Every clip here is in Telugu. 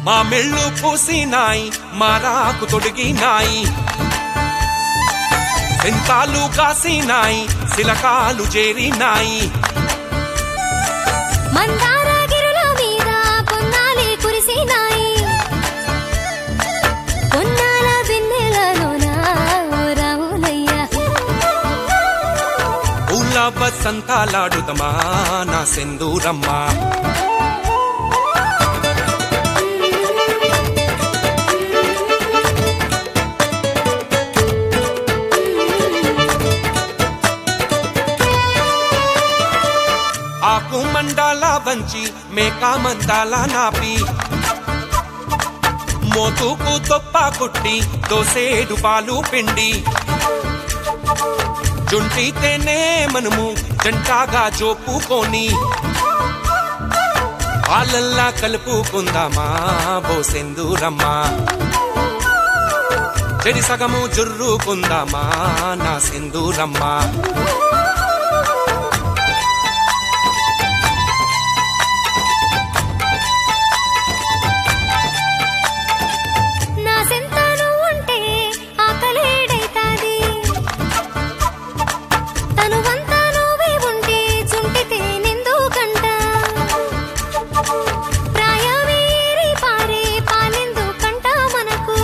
మా మెళ్ళు పూసినాయి మా రాకు తొడిగినాయి సెంతాలు కాసినాయి శిలకాలు చేరినాయి మందార గిరుల మీద పొన్నాలి కురిసినాయి పొన్నాల వెన్నెలలోన రావులయ్య ఊళ్ళ వసంతాలాడుతమా నా సెందూరమ్మా ఆకు మండాల వంచి మేకా మందాల నాపి మోతుకు తొప్ప కుట్టి దోసేడు పాలు పిండి జుంటితేనే మనము జంటాగా జోపుకొని వాళ్ళల్లా కలుపుకుందామా బోసెందూరమ్మా చెడి సగము జుర్రుకుందామా నా సెందూరమ్మా నా సెంతాను ఉంటే ఆకలేడైతాది తనువంతా నువ్వే ఉంటే చుంటితే నిందుకంట ప్రాయమేరి పారే పాలెందుకంట మనకు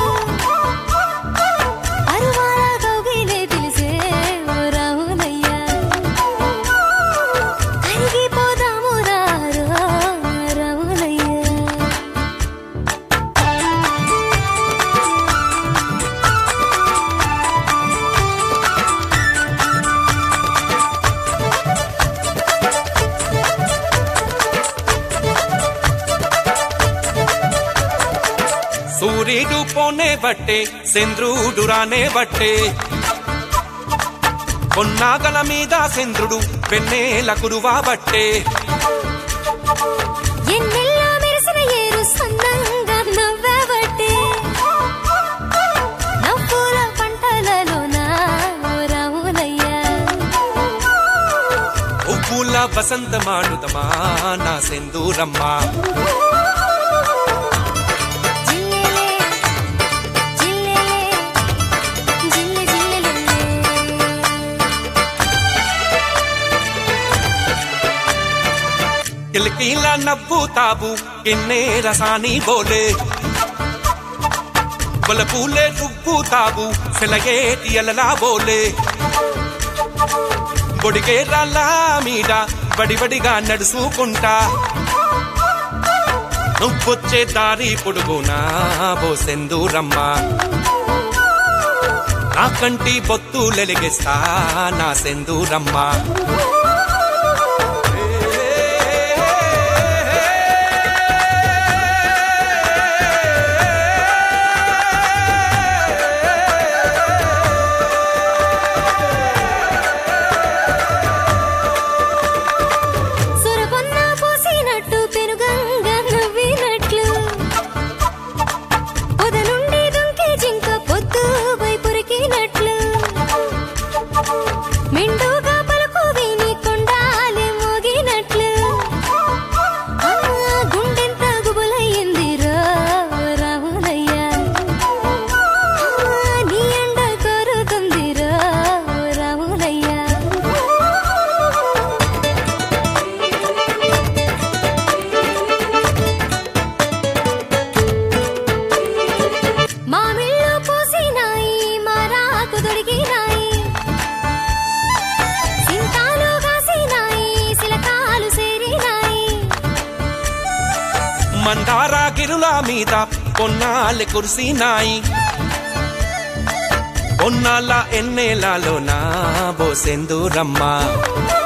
అరువాల గౌగిలే తెలిసే ఓ రావులయ్యా కరిగిపోదాము రారో రావులయ్యా సూర్యుడు పోనే బట్టే చంద్రుడు రానే బట్టే కొన్నాగల మీద చంద్రుడు వెన్నెల కురువా బట్టే ఎన్నెల్లా మెరిసిన ఏరు సందంగా నవ్వబట్టే నవ్వుల పంటలలోన రావులయ్యా ఉప్పుల వసంతమాడుతమా నా సెందూరమ్మా జిల్లెలే జిల్లెలే జిల్లె జిల్లెలే కిలకిలా నవ్వుతావు ఎన్నే రసాని బోలే పూలే రువ్వుతావు సెలగేటి అలలా బోలే బొడిగే రాళ్ళ మీద బడిబడిగా నడుచుకుంటా నువ్వొచ్చే దారి పొడుగునా బోసెందూరమ్మా నా కంటి బొత్తులెలిగిస్తా నా సెందూరమ్మా సురపొన్న పోసినట్టు పెనుగంగా నవ్వినట్లు పొద నుండి దుంకే జింక పొద్దు వైపురికినట్లు మెండుగా పలుకు విని కొండాలి మోగినట్లు ఆ గుండెంత గుబులయ్యిందిరో రావులయ్యా ఆ నీ అండ కోరుతుందిరో రావులయ్యా మామిళ్ళు పూసినాయి మారాకు దొడిగినాయి సింతాలు కాసినాయి శిలకాలు సేరినాయి మందార గిరుల మీద పొన్నాలు కురిసినాయి పొన్నాల ఎన్నెలలో నా బోసెందూరమ్మా